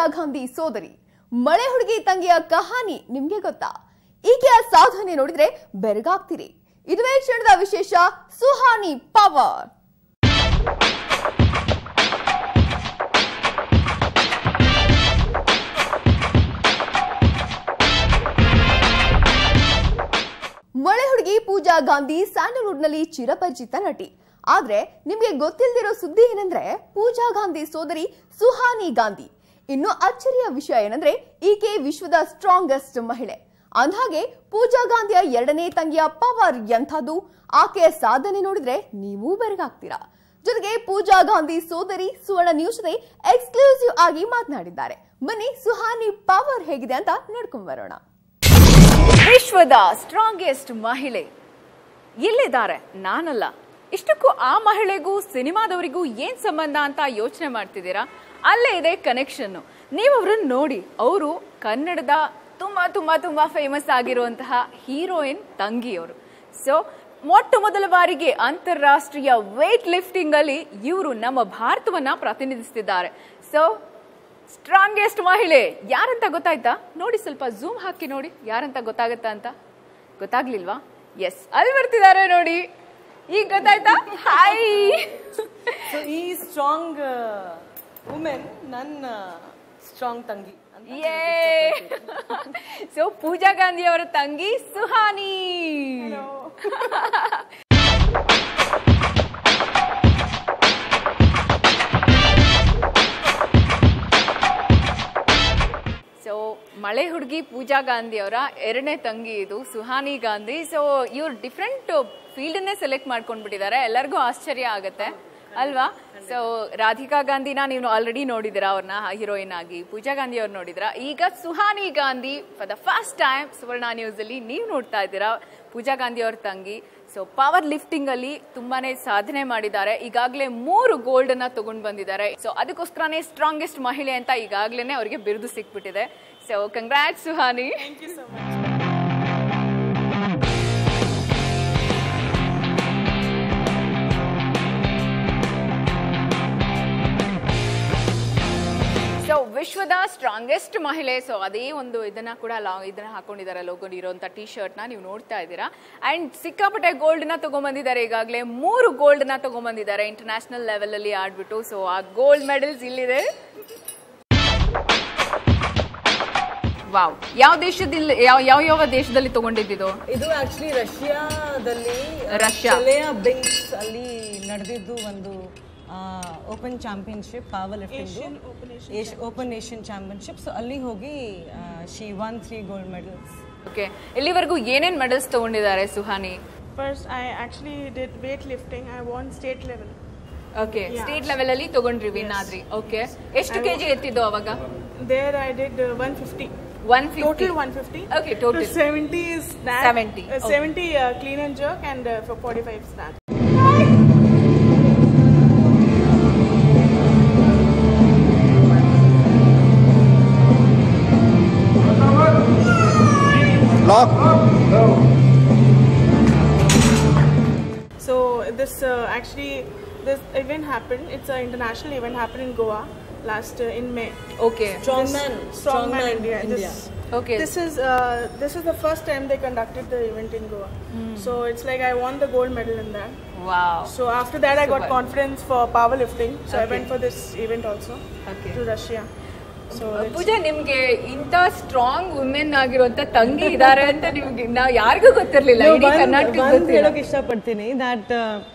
ಗಾಂಧಿ ಸೋದರಿ ಮಳೆ ಹುಡುಗಿ ತಂಗಿಯ ಕಹಾನಿ ನಿಮ್ಗೆ ಗೊತ್ತಾ ಈಕೆಯ ಸಾಧನೆ ನೋಡಿದ್ರೆ ಬೆರಗಾಗ್ತೀರಿ ಇದುವೇ ಕ್ಷಣದ ವಿಶೇಷ ಸುಹಾನಿ ಪವರ್ ಮಳೆ ಹುಡುಗಿ ಪೂಜಾ ಗಾಂಧಿ ಸ್ಯಾಂಡಲ್ವುಡ್ನಲ್ಲಿ ಚಿರಪರಿಚಿತ ನಟಿ ಆದ್ರೆ ನಿಮ್ಗೆ ಗೊತ್ತಿಲ್ದಿರೋ ಸುದ್ದಿ ಏನಂದ್ರೆ ಪೂಜಾ ಗಾಂಧಿ ಸೋದರಿ ಸುಹಾನಿ ಗಾಂಧಿ ಇನ್ನು ಅಚ್ಚರಿಯ ವಿಷಯ ಏನಂದ್ರೆ ಈಕೆ ವಿಶ್ವದ ಸ್ಟ್ರಾಂಗೆಸ್ಟ್ ಮಹಿಳೆ ಅಂದ್ಹಾಗೆ ಪೂಜಾ ಗಾಂಧಿಯ ಎರಡನೇ ತಂಗಿಯ ಪವರ್ ಎಂಥದ್ದು ಆಕೆಯ ಸಾಧನೆ ನೋಡಿದ್ರೆ ನೀವೂ ಬೆರಗಾಗ್ತೀರಾ ಜೊತೆಗೆ ಪೂಜಾ ಗಾಂಧಿ ಸೋದರಿ ಸುವರ್ಣ ನ್ಯೂಸ್ ಜೊತೆ ಎಕ್ಸ್ಕ್ಲೂಸಿವ್ ಆಗಿ ಮಾತನಾಡಿದ್ದಾರೆ ಬನ್ನಿ ಸುಹಾನಿ ಪವರ್ ಹೇಗಿದೆ ಅಂತ ನೋಡ್ಕೊಂಡ್ ಬರೋಣ ವಿಶ್ವದ ಸ್ಟ್ರಾಂಗೆಸ್ಟ್ ಮಹಿಳೆ ಎಲ್ಲಿದ್ದಾರೆ ನಾನಲ್ಲ ಇಷ್ಟಕ್ಕೂ ಆ ಮಹಿಳೆಗೂ ಸಿನಿಮಾದವರಿಗೂ ಏನ್ ಸಂಬಂಧ ಅಂತ ಯೋಚನೆ ಮಾಡ್ತಿದ್ದೀರಾ ಅಲ್ಲೇ ಇದೆ ಕನೆಕ್ಷನ್ ನೀವು ಅವ್ರನ್ನ ನೋಡಿ ಅವರು ಕನ್ನಡದ ತುಂಬಾ ತುಂಬಾ ತುಂಬಾ ಫೇಮಸ್ ಆಗಿರುವಂತಹ ಹೀರೋಯಿನ್ ತಂಗಿಯವರು ಸೊ ಮೊಟ್ಟ ಮೊದಲ ಬಾರಿಗೆ ಅಂತಾರಾಷ್ಟ್ರೀಯ ವೇಟ್ ಲಿಫ್ಟಿಂಗ್ ಅಲ್ಲಿ ಇವರು ನಮ್ಮ ಭಾರತವನ್ನ ಪ್ರತಿನಿಧಿಸ್ತಿದ್ದಾರೆ ಸೊ ಸ್ಟ್ರಾಂಗೆಸ್ಟ್ ಮಹಿಳೆ ಯಾರಂತ ಗೊತ್ತಾಯ್ತಾ ನೋಡಿ ಸ್ವಲ್ಪ ಝೂಮ್ ಹಾಕಿ ನೋಡಿ ಯಾರಂತ ಗೊತ್ತಾಗತ್ತಾ ಅಂತ ಗೊತ್ತಾಗ್ಲಿಲ್ವಾ ಎಸ್ ಅಲ್ಲಿ ಬರ್ತಿದ್ದಾರೆ ನೋಡಿ ಈಗ ಗೊತ್ತಾಯ್ತಾ ಹಾಯ್ ಸೊ ಈ ಸ್ಟ್ರಾಂಗ್ ವುಮೆನ್ ನನ್ನ ಸ್ಟ್ರಾಂಗ್ ತಂಗಿ ಅಂತ ಯೇ ಸೊ ಪೂಜಾ ಗಾಂಧಿ ಅವರ ತಂಗಿ ಸುಹಾನಿ ಸೊ ಮಳೆ ಹುಡುಗಿ ಪೂಜಾ ಗಾಂಧಿ ಅವರ ಎರಡನೇ ತಂಗಿ ಇದು ಸುಹಾನಿ ಗಾಂಧಿ ಸೊ ಇವ್ರು ಡಿಫ್ರೆಂಟ್ ಫೀಲ್ಡನ್ನೇ ಸೆಲೆಕ್ಟ್ ಮಾಡ್ಕೊಂಡ್ಬಿಟ್ಟಿದ್ದಾರೆ ಎಲ್ಲರಿಗೂ ಆಶ್ಚರ್ಯ ಆಗುತ್ತೆ ಅಲ್ವಾ ಸೊ ರಾಧಿಕಾ ಗಾಂಧಿನ ನೀವು ಆಲ್ರೆಡಿ ನೋಡಿದಿರಾ ಅವ್ರನ್ನ ಹೀರೋಯಿನ್ ಆಗಿ ಪೂಜಾ ಗಾಂಧಿ ಅವ್ರು ನೋಡಿದಿರಾ ಈಗ Suhani Gandhi for the first time Suvarna news ಅಲ್ಲಿ ನೀವು ನೋಡ್ತಾ ಇದ್ದೀರಾ ಪೂಜಾ ಗಾಂಧಿ ಅವ್ರ ತಂಗಿ ಸೊ ಪವರ್ ಲಿಫ್ಟಿಂಗ್ ಅಲ್ಲಿ ತುಂಬಾನೇ ಸಾಧನೆ ಮಾಡಿದ್ದಾರೆ ಈಗಾಗಲೇ ಮೂರು ಗೋಲ್ಡ್ ಅನ್ನ ತಗೊಂಡ್ ಬಂದಿದ್ದಾರೆ ಸೊ ಅದಕ್ಕೋಸ್ಕರನೇ ಸ್ಟ್ರಾಂಗೆಸ್ಟ್ ಮಹಿಳೆ ಅಂತ ಈಗಾಗಲೇ ಅವರಿಗೆ ಬಿರುದು ಸಿಕ್ಬಿಟ್ಟಿದೆ ಸೊ ಕಂಗ್ರಾಟ್ ಸುಹಾನಿ ಸೊ ವಿಶ್ವದ ಸ್ಟ್ರಾಂಗೆಸ್ಟ್ ಮಹಿಳೆ ಸೊ ಅದೇ ಒಂದು ಇದನ್ನ ಕೂಡ ಲಾ- ಇದನ್ನ ಹಾಕೊಂಡಿದ್ದಾರೆ ಲೋಗೋ ಇರುವಂತ ಟಿ ಶರ್ಟ್ ನ ನೀವು ನೋಡ್ತಾ ಇದ್ದೀರಾ ಅಂಡ್ ಸಿಕ್ಕಾಪಟ್ಟೆ ಗೋಲ್ಡ್ ನ ತಗೊಂಡ್ಬಂದಿದ್ದಾರೆ ಈಗಾಗಲೇ ಮೂರು ಗೋಲ್ಡ್ ನ ತಗೊಂಡ್ಬಂದಿದ್ದಾರೆ ಇಂಟರ್ನ್ಯಾಷನಲ್ ಲೆವೆಲ್ ಅಲ್ಲಿ ಆಡ್ಬಿಟ್ಟು ಸೊ ಆ ಗೋಲ್ಡ್ ಮೆಡಲ್ಸ್ ಇಲ್ಲಿದೆ ವಾವ್ ಯಾವ ದೇಶದಲ್ಲಿ ಯಾವ ಯಾವ ಯಾವ ದೇಶದಲ್ಲಿ ತಗೊಂಡಿದ್ದು ಇದು ಆಕ್ಚುಲಿ ರಷ್ಯಾದಲ್ಲಿ ರಷ್ಯಾ. ಬಿಂಕ್ಸ್ ಅಲ್ಲಿ ನಡೆದಿದ್ದು ಒಂದು open championship power lifting open Asian championship so ಅಲ್ಲಿ ಹೋಗಿ she one three gold medals okay ಇಲ್ಲಿವರೆಗೂ ಏನೇನ್ ಮೆಡಲ್ಸ್ ತಗೊಂಡಿದ್ದಾರೆ Suhani First, I actually did weightlifting. I won state level. Okay state level ಅಲ್ಲಿ ತಗೊಂಡ್ರಿ ವಿನ್ ಆದ್ರಿ ಓಕೆ ಎಷ್ಟು ಕೆಜಿ ಎತ್ತಿದ್ದು ಅವಾಗ There, I did uh, 150. One Total 150. Okay, total. So 70 is snatch. 70, Uh, okay. 70 uh, clean and jerk, and uh, for 45 snatch. Lock. So this uh, actually this event happened. It's an international event happened in Goa last uh, in May. Okay strong man Strongman India. India This, okay this is uh, this is the first time they conducted the event in Goa. So it's like I won the gold medal in that. Wow So after that, I got Super. confidence for powerlifting. So I Okay. went for this event also Okay. to Russia. So it's- Pooja ನಿಮ್ಗೆ ಇಂತ strong women ಆಗಿರುವಂತ ತಂಗಿ ಇದಾರೆ ಅಂತ ನಿಮ್ಗೆ ನಾವ್ ಯಾರಿಗೂ ಗೊತ್ತಿರ್ಲಿಲ್ಲ ಇಡೀ ಕರ್ನಾಟಕ ಒಂದು ಹೇಳೋಕೆ ಇಷ್ಟಪಡ್ತೀನಿ ದ್ಯಾಟ್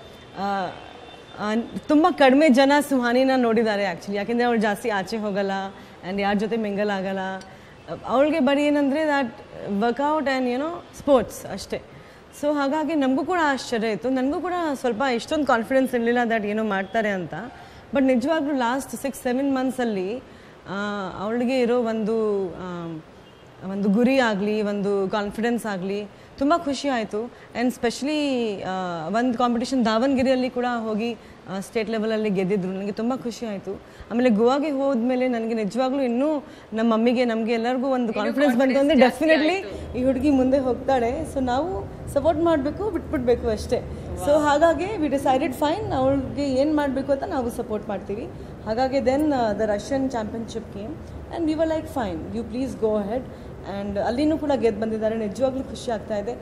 ತುಂಬ ಕಡಿಮೆ ಜನ ಸುಹಾನಿನ ನೋಡಿದ್ದಾರೆ ಆ್ಯಕ್ಚುಲಿ ಯಾಕೆಂದರೆ ಅವಳು ಜಾಸ್ತಿ ಆಚೆ ಹೋಗಲ್ಲ ಆ್ಯಂಡ್ ಯಾರ ಜೊತೆ ಮಿಂಗಲ್ ಆಗಲ್ಲ ಅವಳಿಗೆ ಬರೀ ಏನಂದರೆ ದ್ಯಾಟ್ ವರ್ಕೌಟ್ ಆ್ಯಂಡ್ ಏನೋ ಸ್ಪೋರ್ಟ್ಸ್ ಅಷ್ಟೇ ಸೊ ಹಾಗಾಗಿ ನಮಗೂ ಕೂಡ ಆಶ್ಚರ್ಯ ಇತ್ತು ನನಗೂ ಕೂಡ ಸ್ವಲ್ಪ ಇಷ್ಟೊಂದು ಕಾನ್ಫಿಡೆನ್ಸ್ ಇರಲಿಲ್ಲ ದ್ಯಾಟ್ ಏನೋ ಮಾಡ್ತಾರೆ ಅಂತ ಬಟ್ ನಿಜವಾಗ್ಲೂ ಲಾಸ್ಟ್ ಸಿಕ್ಸ್ ಸೆವೆನ್ ಮಂತ್ಸಲ್ಲಿ ಅವಳಿಗೆ ಇರೋ ಒಂದು ಆಮ್, ಒಂದು ಗುರಿ ಆಗಲಿ ಒಂದು ಕಾನ್ಫಿಡೆನ್ಸ್ ಆಗಲಿ ತುಂಬ ಖುಷಿ ಆಯಿತು ಆ್ಯಂಡ್ ಸ್ಪೆಷಲಿ ಒಂದು ಕಾಂಪಿಟೇಷನ್ ದಾವಣಗೆರೆಯಲ್ಲಿ ಕೂಡ ಹೋಗಿ ಸ್ಟೇಟ್ ಲೆವೆಲಲ್ಲಿ ಗೆದ್ದಿದ್ರು ನನಗೆ ತುಂಬ ಖುಷಿ ಆಯಿತು ಆಮೇಲೆ ಗೋವಾಗೆ ಹೋದ್ಮೇಲೆ ನನಗೆ ನಿಜವಾಗ್ಲೂ ಇನ್ನೂ ನಮ್ಮ ಮಮ್ಮಿಗೆ ನಮಗೆ ಎಲ್ಲರಿಗೂ ಒಂದು ಕಾನ್ಫಿಡೆನ್ಸ್ ಬಂತು ಅಂದರೆ ಡೆಫಿನೆಟ್ಲಿ ಈ ಹುಡುಗಿ ಮುಂದೆ ಹೋಗ್ತಾಳೆ ಸೊ ನಾವು ಸಪೋರ್ಟ್ ಮಾಡಬೇಕು ಬಿಟ್ಬಿಡ್ಬೇಕು ಅಷ್ಟೇ ಸೊ ಹಾಗಾಗಿ ವಿ ಡಿಸೈಡೆಡ್ ಫೈನ್ ಅವಳಿಗೆ ಏನು ಮಾಡಬೇಕು ಅಂತ ನಾವು ಸಪೋರ್ಟ್ ಮಾಡ್ತೀವಿ ಹಾಗಾಗಿ then the Russian championship game and we were like fine you please go head and ಅಲ್ಲಿನೂ ಕೂಡ ಗೆದ್ದು ಬಂದಿದ್ದಾರೆ ನಿಜವಾಗ್ಲೂ ಖುಷಿ ಆಗ್ತಾ ಇದೆ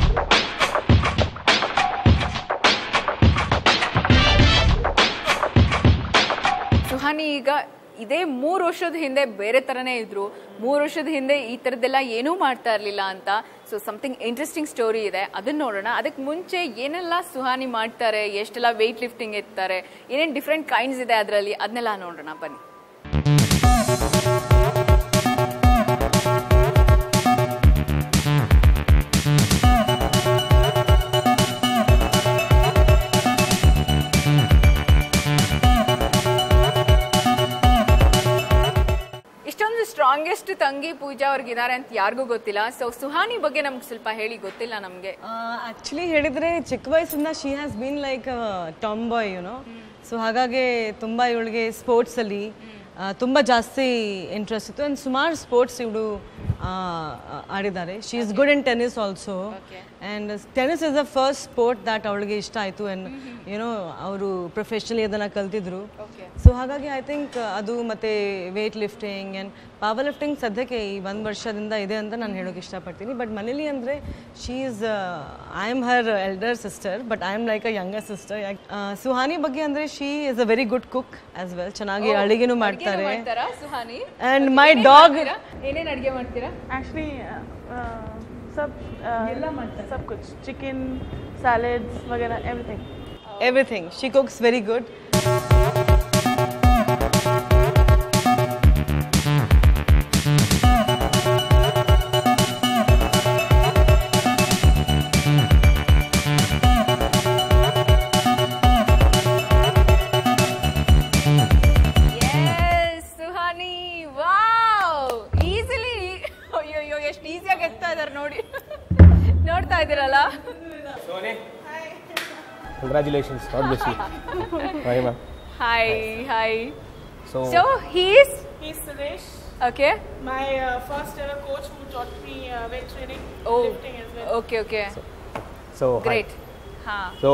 ಸುಹಾನಿ ಈಗ ಇದೇ ಮೂರು ವರ್ಷದ ಹಿಂದೆ ಬೇರೆ ತರನೇ ಇದ್ರು ಮೂರು ವರ್ಷದ ಹಿಂದೆ ಈ ತರದ್ದೆಲ್ಲ ಏನೂ ಮಾಡ್ತಾ ಇರ್ಲಿಲ್ಲ ಅಂತ ಸೊ ಸಮಥಿಂಗ್ ಇಂಟ್ರೆಸ್ಟಿಂಗ್ ಸ್ಟೋರಿ ಇದೆ ಅದನ್ನ ನೋಡೋಣ ಅದಕ್ಕೆ ಮುಂಚೆ ಏನೆಲ್ಲ ಸುಹಾನಿ ಮಾಡ್ತಾರೆ ಎಷ್ಟೆಲ್ಲ ವೆಯ್ಟ್ ಲಿಫ್ಟಿಂಗ್ ಎತ್ತಾರೆ ಏನೇನು ಡಿಫ್ರೆಂಟ್ ಕೈಂಡ್ಸ್ ಇದೆ ಅದರಲ್ಲಿ ಅದನ್ನೆಲ್ಲ ನೋಡೋಣ ಬನ್ನಿ ಇಷ್ಟೊಂದು ಸ್ಟ್ರಾಂಗೆಸ್ಟ್ ತಂಗಿ ಪೂಜಾ ಅವ್ರಿಗಿದ್ದಾರೆ ಅಂತ ಯಾರಿಗೂ ಗೊತ್ತಿಲ್ಲ ಸೊ ಸುಹಾನಿ ಬಗ್ಗೆ ನಮ್ಗೆ ಸ್ವಲ್ಪ ಹೇಳಿ ಗೊತ್ತಿಲ್ಲ ನಮಗೆ ಆ್ಯಕ್ಚುಲಿ ಹೇಳಿದರೆ ಚಿಕ್ಕ ವಯಸ್ಸಿಂದ she has been like tomboy you know so ಹಾಗಾಗಿ ತುಂಬ ಇವಳಿಗೆ ಸ್ಪೋರ್ಟ್ಸಲ್ಲಿ ತುಂಬ ಜಾಸ್ತಿ ಇಂಟ್ರೆಸ್ಟ್ ಇತ್ತು ಆ್ಯಂಡ್ ಸುಮಾರು ಸ್ಪೋರ್ಟ್ಸ್ ಇವಳು ಆಡಿದ್ದಾರೆ she is good in tennis also and tennis is the first sport that ಅವಳಿಗೆ ಇಷ್ಟ ಆಯಿತು ಆ್ಯಂಡ್ ಯುನೋ ಅವರು ಪ್ರೊಫೆಷ್ನಲಿ ಅದನ್ನು ಕಲ್ತಿದ್ರು ಸೊ ಹಾಗಾಗಿ ಐ ಥಿಂಕ್ ಅದು ಮತ್ತು weight lifting and power lifting ಸದ್ಯಕ್ಕೆ ಈ ಒಂದು ವರ್ಷದಿಂದ ಇದೆ ಅಂತ ನಾನು ಹೇಳೋಕೆ ಇಷ್ಟಪಡ್ತೀನಿ ಬಟ್ ಮನೇಲಿ ಅಂದರೆ she is I am her elder sister but I am like a younger sister ಯಾಕೆ ಸುಹಾನಿ ಬಗ್ಗೆ ಅಂದರೆ she is a very good cook as well ಚೆನ್ನಾಗಿ ಅಡುಗೆನೂ ಮಾಡ್ತಾರೆ ಮಾಡ್ತಾರಾ ಸುಹಾನಿ ಆ್ಯಂಡ್ ಮೈ ಡಾಗ್ ಏನೇನು ಅಡುಗೆ ಮಾಡ್ತೀರಾ Actually, uh, uh, सब uh, सब कुछ चिकन सैलड्स वगैरह everything everything she cooks very good Yes, Suhani wow easily ಅಯ್ಯೋ ಎಷ್ಟು ಈಸಿಯಾಗಿ ಎತ್ತಾ ಇದಾರೆ ನೋಡಿ ನೋಡ್ತಾ ಇದ್ದೀರಲ್ಲ Congratulations, God bless you. Hi, ma'am. Hi hi So, so he's He's Suresh, okay my uh, first ever coach who taught me uh, weight training, ಓ lifting as well. Okay okay so hi. Great ಹಾ so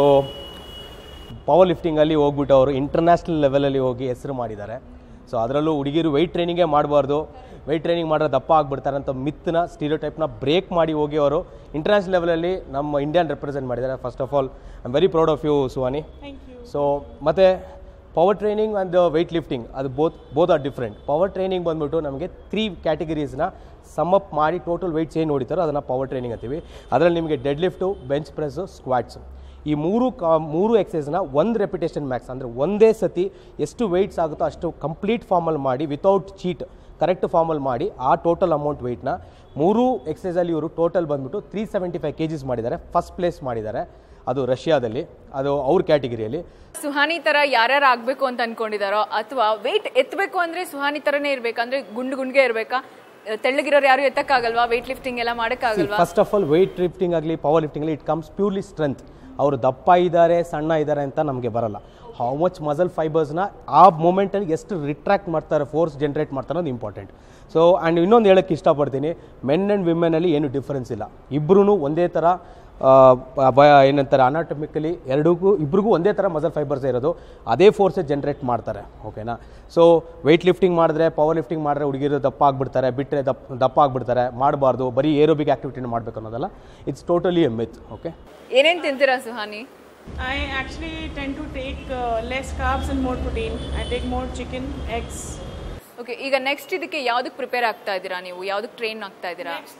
power ಲಿಫ್ಟಿಂಗಲ್ಲಿ ಹೋಗ್ಬಿಟ್ಟು ಅವರು international ಲೆವೆಲಲ್ಲಿ ಹೋಗಿ ಹೆಸರು ಮಾಡಿದ್ದಾರೆ so ಅದರಲ್ಲೂ ಹುಡುಗಿರು ವೆಯ್ಟ್ ಟ್ರೈನಿಂಗೇ ಮಾಡಬಾರ್ದು ವೆಯ್ಟ್ ಟ್ರೈನಿಂಗ್ ಮಾಡಿದ್ರೆ ದಪ್ಪ ಆಗ್ಬಿಡ್ತಾರೆ ಅಂತ ಮಿತ್ನ ಸ್ಟೀರಿಯೋ ಟೈಪ್ನ ಬ್ರೇಕ್ ಮಾಡಿ ಹೋಗಿ ಅವರು ಇಂಟರ್ನ್ಯಾಷನಲ್ ಲೆವೆಲಲ್ಲಿ ನಮ್ಮ ಇಂಡಿಯನ್ ರೆಪ್ರೆಸೆಂಟ್ ಮಾಡಿದ್ದಾರೆ first of all I am very proud of you Suhani Thank you. So ಮತ್ತು power training and weight lifting ಅದು both both are different power training ಬಂದ್ಬಿಟ್ಟು ನಮಗೆ ತ್ರೀ ಕ್ಯಾಟಗರೀಸ್ನ ಸಮ್ ಅಪ್ ಮಾಡಿ ಟೋಟಲ್ ವೆಯ್ಟ್ಸ್ ಏನು ನೋಡಿತಾರೋ ಅದನ್ನು ಪವರ್ ಟ್ರೈನಿಂಗ್ ಅಂತೀವಿ ಅದರಲ್ಲಿ ನಿಮಗೆ deadlift bench press squats ಈ ಮೂರು ಕಾ ಮೂರು ಎಕ್ಸಸೈಸ್ನ ಒಂದು ರೆಪಿಟೇಷನ್ ಮ್ಯಾಕ್ಸ್ ಅಂದರೆ ಒಂದೇ ಸತಿ ಎಷ್ಟು ವೆಯ್ಟ್ಸ್ ಆಗುತ್ತೋ ಅಷ್ಟು ಕಂಪ್ಲೀಟ್ ಫಾರ್ಮಲ್ಲಿ ಮಾಡಿ ವಿತೌಟ್ ಚೀಟ್ ಕರೆಕ್ಟ್ ಫಾರ್ಮಲ್ಲಿ ಮಾಡಿ ಆ ಟೋಟಲ್ ಅಮೌಂಟ್ ವೆಯ್ಟ್ನ ಮೂರು ಎಕ್ಸಸೈಸಲ್ಲಿ ಇವರು ಟೋಟಲ್ ಬಂದ್ಬಿಟ್ಟು three seventy five K Gs ಮಾಡಿದ್ದಾರೆ ಫಸ್ಟ್ ಪ್ಲೇಸ್ ಮಾಡಿದ್ದಾರೆ ಅದು ರಷ್ಯಾದಲ್ಲಿ ಅದು ಅವ್ರ ಕ್ಯಾಟಗಿರಿಯಲ್ಲಿ ಸುಹಾನಿ ತರ ಯಾರ್ಯಾರು ಆಗ್ಬೇಕು ಅಂತ ಅನ್ಕೊಂಡಿದಾರೋ ಅಥವಾ ವೆಯ್ಟ್ ಎತ್ತಬೇಕು ಅಂದ್ರೆ ಸುಹಾನಿ ತರನೇ ಇರ್ಬೇಕಂದ್ರೆ ಗುಂಡು ಗುಂಡ್ಗೆ ಇರ್ಬೇಕಾ ತೆಳ್ಳಗಿರೋರು ಯಾರು ಎತ್ತಕ್ಕಾಗಲ್ವಾ ವೆಯ್ಟ್ ಲಿಫ್ಟಿಂಗ್ ಎಲ್ಲ ಮಾಡಕ್ಕಾಗಲ್ವಾ first of all weight lifting ಆಗಲಿ ಪವರ್ ಲಿಫ್ಟಿಂಗ್ ಆಗಲಿ ಇಟ್ ಕಮ್ಸ್ ಪ್ಯೂರ್ಲಿ ಸ್ಟ್ರೆಂತ್ ಅವರು ದಪ್ಪ ಇದ್ದಾರೆ ಸಣ್ಣ ಇದ್ದಾರೆ ಅಂತ ನಮಗೆ ಬರಲ್ಲ ಹೌ ಮಚ್ ಮಸಲ್ ಫೈಬರ್ಸ್ನ ಆ ಮೂಮೆಂಟಲ್ಲಿ ಎಷ್ಟು ರಿಟ್ರಾಕ್ಟ್ ಮಾಡ್ತಾರೆ ಫೋರ್ಸ್ ಜನ್ರೇಟ್ ಮಾಡ್ತಾರೆ ಅನ್ನೋದು ಇಂಪಾರ್ಟೆಂಟ್ ಸೊ ಆ್ಯಂಡ್ ಇನ್ನೊಂದು ಹೇಳೋಕ್ಕೆ ಇಷ್ಟಪಡ್ತೀನಿ ಮೆನ್ ಆ್ಯಂಡ್ ವಿಮೆನಲ್ಲಿ ಏನು ಡಿಫರೆನ್ಸ್ ಇಲ್ಲ ಇಬ್ಬರೂ ಒಂದೇ ಥರ ಆ, ಬ ಏನಂತಾರೆ ಅನಾಟಮಿಕಲಿ ಎರಡಿಗೂ ಇಬ್ರಿಗೂ ಒಂದೇ ಥರ ಮಸಲ್ ಫೈಬರ್ಸ್ ಇರೋದು ಅದೇ ಫೋರ್ಸೇ ಜನ್ರೇಟ್ ಮಾಡ್ತಾರೆ ಓಕೆನಾ ಸೊ ವೆಯ್ಟ್ ಲಿಫ್ಟಿಂಗ್ ಮಾಡಿದ್ರೆ ಪವರ್ ಲಿಫ್ಟಿಂಗ್ ಮಾಡಿದ್ರೆ ಹುಡುಗಿರು ದಪ್ಪ ಆಗಿಬಿಡ್ತಾರೆ ಬಿಟ್ಟರೆ ದಪ್ಪ ದಪ್ಪ ಆಗಿಬಿಡ್ತಾರೆ ಮಾಡಬಾರ್ದು ಬರೀ ಏರೋಬಿಕ್ ಆ್ಯಕ್ಟಿವಿಟಿನ ಮಾಡಬೇಕು ಅನ್ನೋದಲ್ಲ it's totally a myth okay ಏನೇನ್ ತಿಂತೀರಾ Suhani I actually tend to take uh, less carbs and more protein. I take more chicken, eggs. Okay ಈಗ ನೆಕ್ಸ್ಟ್ ಇದಕ್ಕೆ ಯಾವ್ದಕ್ಕೆ ಪ್ರಿಪೇರ್ ಆಗ್ತಾ ಇದ್ದೀರಾ ನೀವು ಯಾವ್ದಕ್ಕೆ ಟ್ರೈನ್ ಆಗ್ತಾ ಇದ್ದೀರಾ Next,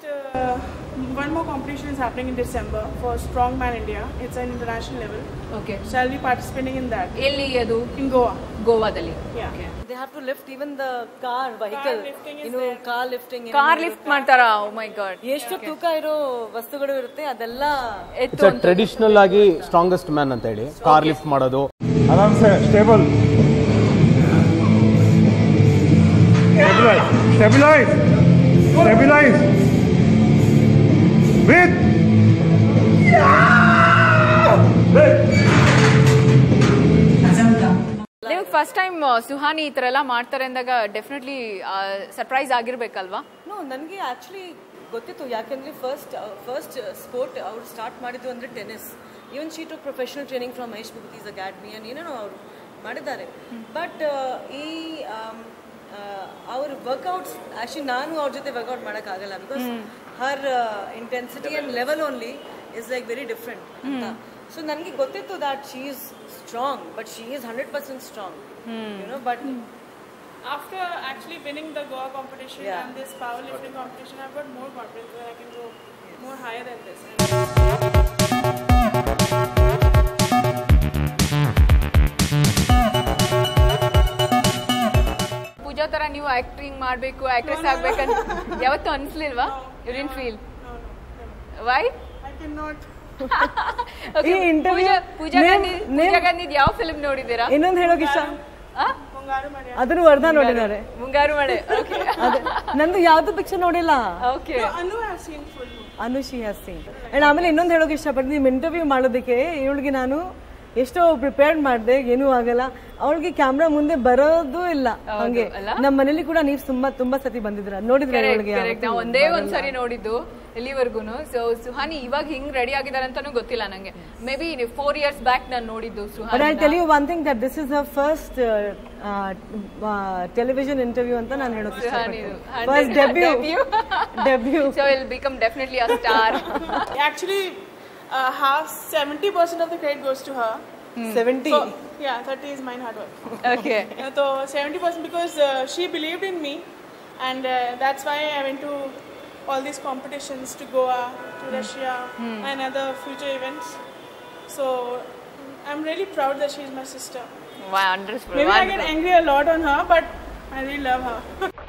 uh, one more competition is happening in December for Strongman India. It's an international level. Okay So I'll be participating in that ಎಲ್ಲಿ ಅದು in Goa. ಗೋವಾದಲ್ಲಿ Yeah. They have to lift even the car vehicle lifting is ಇನ್ನು car lifting car lift ಮಾಡ್ತಾರಾ oh ಮೈ god ಎಷ್ಟು ತೂಕ ಇರೋ ವಸ್ತುಗಳು ಇರುತ್ತೆ ಅದೆಲ್ಲ ಎತ್ತು ಇಟ್ಸ್ ಟ್ರೆಡಿಷನಲ್ ಆಗಿ ಸ್ಟ್ರಾಂಗೆಸ್ಟ್ ಮ್ಯಾನ್ ಅಂತ ಹೇಳಿ ಕಾರ್ ಲಿಫ್ಟ್ ಮಾಡೋದು आराम से स्टेबल स्टेबलाइज स्टेबलाइज ब्रीथ ನಿಮ್ಗೆ ಫಸ್ಟ್ ಟೈಮ್ ಸುಹಾನಿ ಈ ತರ ಎಲ್ಲ ಮಾಡ್ತಾರೆ ಅಂದಾಗ ಡೆಫಿನೆಟ್ಲಿ ಸರ್ಪ್ರೈಸ್ ಆಗಿರ್ಬೇಕಲ್ವಾ ನೋ ನನಗೆ ಆ್ಯಕ್ಚುಲಿ ಗೊತ್ತಿತ್ತು ಯಾಕೆಂದರೆ ಫಸ್ಟ್ ಫಸ್ಟ್ ಸ್ಪೋರ್ಟ್ ಅವ್ರು ಸ್ಟಾರ್ಟ್ ಮಾಡಿದ್ದು ಅಂದರೆ tennis even she to professional training from Mahesh Bhupathi's academy and ಏನೇನೋ ಅವರು ಮಾಡಿದ್ದಾರೆ ಬಟ್ ಈ ಅವ್ರ ವರ್ಕೌಟ್ಸ್ ಆ್ಯಕ್ಚುಲಿ ನಾನು ಅವ್ರ ಜೊತೆ ವರ್ಕೌಟ್ ಮಾಡೋಕ್ಕಾಗಲ್ಲ because her intensity and level only is like very different ಅಂತ ಸೊ ನನಗೆ ಗೊತ್ತಿತ್ತು that she is strong but she is hundred percent strong you know but After actually winning the Goa competition Yeah. and this powerlifting competition, I've got more confidence that I can go more higher than this. Pooja ತರ ನೀವು acting ಮಾಡ್ಬೇಕು actress ಆಗ್ಬೇಕಂತ ಯಾವತ್ತೂ ಅನ್ಸ್ಲಿಲ್ವಾ you didn't feel why I cannot. Okay, ಈ interview Pooja Pooja name- Gandhi name- Pooja Gandhi ಯಾವ film ನೋಡಿದ್ದೀರಾ ಇನ್ನೊಂದು ಹೇಳೋಕೆ ಇಷ್ಟ ಆ? Mungaru Maria. ಅದನ್ನು ವರ್ಧ ನೋಡಿದ್ದಾರೆ ಮುಂಗಾರು ಮಳೆ ಓಕೆ ಅದೇ ನಂದು ಯಾವ್ದು ಪಿಕ್ಚರ್ ನೋಡಿಲ್ಲ okay No, Anu has seen full. ಅನುಷಿ ಹಸ್ಸಿ ಅಂಡ್ ಆಮೇಲೆ ಇನ್ನೊಂದು ಹೇಳೋಕೆ ಇಷ್ಟಪಡ್ತೀನಿ ನಿಮ್ಮ ಇಂಟರ್ವ್ಯೂ ಮಾಡೋದಕ್ಕೆ ಇವಳಿಗೆ ನಾನು ಎಷ್ಟೋ ಪ್ರಿಪೇರ್ಡ್ ಮಾಡಿದೆ ಏನೂ ಆಗಲ್ಲ ಅವಳಿಗೆ ಕ್ಯಾಮ್ರಾ ಮುಂದೆ ಬರೋದು ಇಲ್ಲ ಹಂಗೆ ನಮ್ಮ ಮನೇಲಿ ಕೂಡ ನೀವು ತುಂಬಾ ತುಂಬಾ ಸತಿ ಬಂದಿದ್ರ ನೋಡಿದ್ರೆ ಇವಳಿಗೆ ಕರೆಕ್ಟ್ ನಾವು ಒಂದೇ ಒಂದ್ಸರಿ ನೋಡಿದ್ದು ಎಲ್ಲಿವರೆಗೂ ಸೊ ಸುಹಾನಿ ಇವಾಗ ಹಿಂಗ್ ರೆಡಿ ಆಗಿದ್ದಾರೆ ಅಂತಾನು ಗೊತ್ತಿಲ್ಲ ನಂಗೆ maybe four years back ನಾನು ನೋಡಿದ್ದು But Suhani I'll tell you one thing that this is her first uh, uh, uh, television interview ಅಂತ ನಾನು ಹೇಳೋಕೆ ಇಷ್ಟಪಡ್ತೀನಿ first debut debut so will become definitely a star Actually, uh, half 70% of the credit goes to her. Seventy So, yeah, 30 is mine hard work. Okay Uh, So 70% because uh, she believed in me, and uh, that's why I went to all these competitions to Goa, to Russia, and other future events. So I'm really proud that she's my sister. Wonderful Maybe I get angry a lot on her, but I really love her.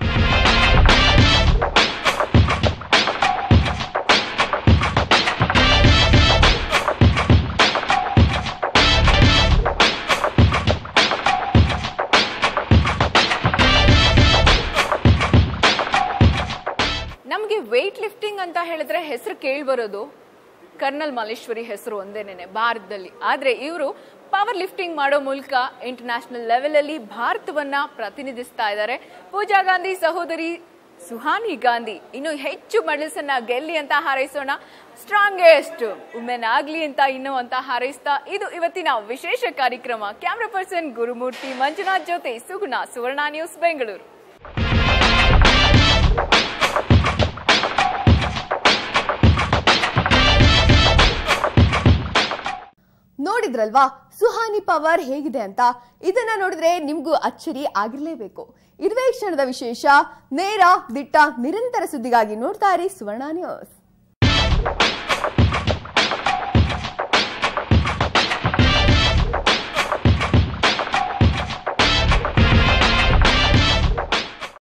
ನಮಗೆ weight lifting ಅಂತ ಹೇಳಿದ್ರೆ ಹೆಸರು ಕೇಳಿ ಬರೋದು kernel Malleswari ಹೆಸರು ಒಂದೇನೇನೆ ಭಾರತದಲ್ಲಿ ಆದ್ರೆ ಇವರು ಪವರ್ ಲಿಫ್ಟಿಂಗ್ ಮಾಡೋ ಮೂಲಕ ಇಂಟರ್ನ್ಯಾಷನಲ್ ಲೆವೆಲ್ ಅಲ್ಲಿ ಭಾರತವನ್ನ ಪ್ರತಿನಿಧಿಸ್ತಾ ಇದ್ದಾರೆ ಪೂಜಾ ಗಾಂಧಿ ಸಹೋದರಿ ಸುಹಾನಿ ಗಾಂಧಿ ಇನ್ನು ಹೆಚ್ಚು ಮೆಡಲ್ಸ್ ಅನ್ನ ಗೆಲ್ಲಿ ಅಂತ ಹಾರೈಸೋಣ ಸ್ಟ್ರಾಂಗೆಸ್ಟ್ ವುಮೆನ್ ಆಗ್ಲಿ ಅಂತ ಇನ್ನು ಅಂತ ಹಾರೈಸ್ತಾ ಇದು ಇವತ್ತಿನ ವಿಶೇಷ ಕಾರ್ಯಕ್ರಮ ಕ್ಯಾಮ್ರಾ ಪರ್ಸನ್ ಗುರುಮೂರ್ತಿ ಮಂಜುನಾಥ್ ಜೊತೆ ಸುಗುಣ ಸುವರ್ಣ ನ್ಯೂಸ್ ಬೆಂಗಳೂರು ನೋಡಿದ್ರಲ್ವಾ ಸುಹಾನಿ ಪವರ್ ಹೇಗಿದೆ ಅಂತ ಇದನ್ನ ನೋಡಿದ್ರೆ ನಿಮ್ಗೂ ಅಚ್ಚರಿ ಆಗಿರ್ಲೇಬೇಕು ಇದುವೇ ಈ ಕ್ಷಣದ ವಿಶೇಷ ನೇರ ದಿಟ್ಟ ನಿರಂತರ ಸುದ್ದಿಗಾಗಿ ನೋಡ್ತಾ ಇರಿ ಸುವರ್ಣ ನ್ಯೂಸ್